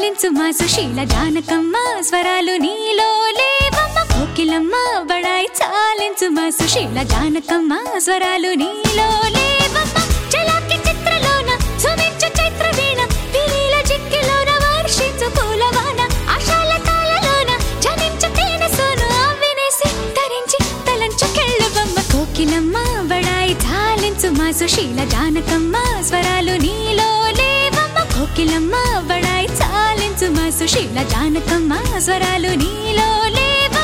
చాలించు మా సుశీల జానకమ్మ స్వరాలు నీలో లేవమ్మ కోకిలమ్మ బడాయి చాలించు మా సుశీల జానకమ్మ స్వరాలు నీలో లేవమ్మ చలాకి చిత్రలోన సుమించు చైత్ర వీణ పిలీల చిక్కిలోన వర్షించు పూలవాన ఆశాల తాళలోన జనించు తేనె సోను వినేసి ధరించి తలంచు కెళ్ళబమ్మ కోకిలమ్మ బడాయి చాలించు మా సుశీల జానకమ్మ స్వరాలు నీలో లేవమ్మ కోకిలమ్మ బడాయి చాలించు మా సుశీల జానకమ్మ స్వరాలు నీలో లేవమ్మ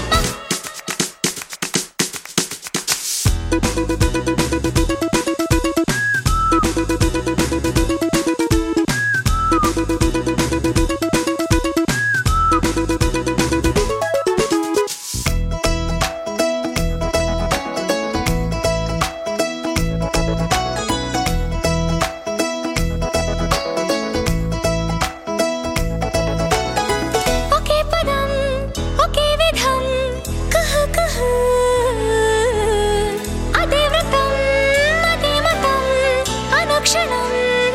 ఒకే పదం ఒకే విధం కహ కహ అదే వ్రతం అదే మతం అనుక్షణం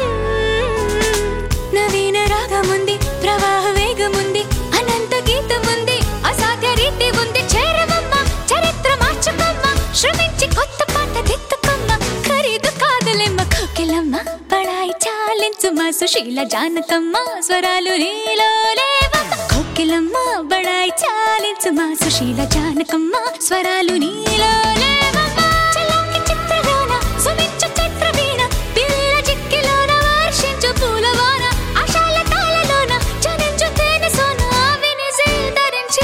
నవీన రాగముంది ప్రవాహ వేగముంది అనంత గీతముంది అసాధ్య రీతి ఉంది చేరవమ్మ చరిత్ర మార్చుకోమ్మ శ్రమించి కొత్త పాట దిద్దుకోమ్మ ఖరీదు కాదులేమ్మ కోకిలమ్మ పడాయి చాలించు మా సుశీల జానకమ్మ స్వరాలు నీలో లేవమ్మ కోకిలమ్మ బడాయి చాలించు మా సుశీల జానకమ్మ స్వరాలు నీలో లేవమ్మ చలాకి చిత్రగాన సుమించు చిత్ర వీణ పిల్ల చిక్కిలోన వర్షించు పూలవాన ఆశాల తాళలోన జనించు తేనె సోన వినిసి ధరించి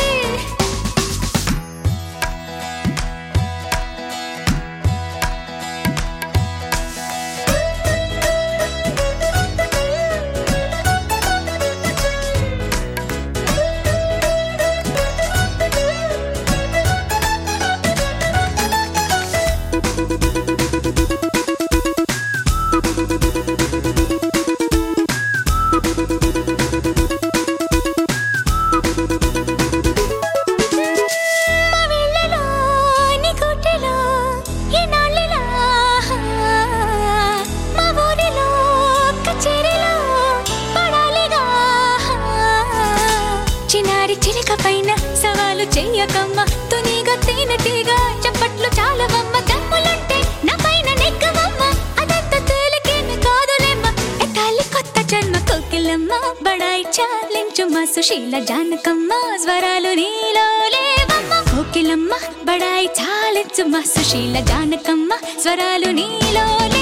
మా వీళ్ళలో, నీ కోటెలో, ఈ నాళ్ళలో, మా ఊరిలో, కచేరీలో పడాలిగా. చిన్నారి చిలిక పైన సవాలు చెయ్యకమ్మ తునిగా తేనెటీగా చప్పట్లు చాలవమ్మ దమ్ములంటే నా పైన నెగ్గవమ్మ అదంత తేలికేమి కాదులేమ్మ ఎత్తాలి కొత్త జన్మ కోకిలమ్మ బడాయి చాలించు మా సుశీల జానకమ్మ స్వరాలు నీలో లేవమ్మ కోకిలమ్మ బడాయి చాలించు మా సుశీల జానకమ్మ స్వరాలు నీలో లేవమ్మ.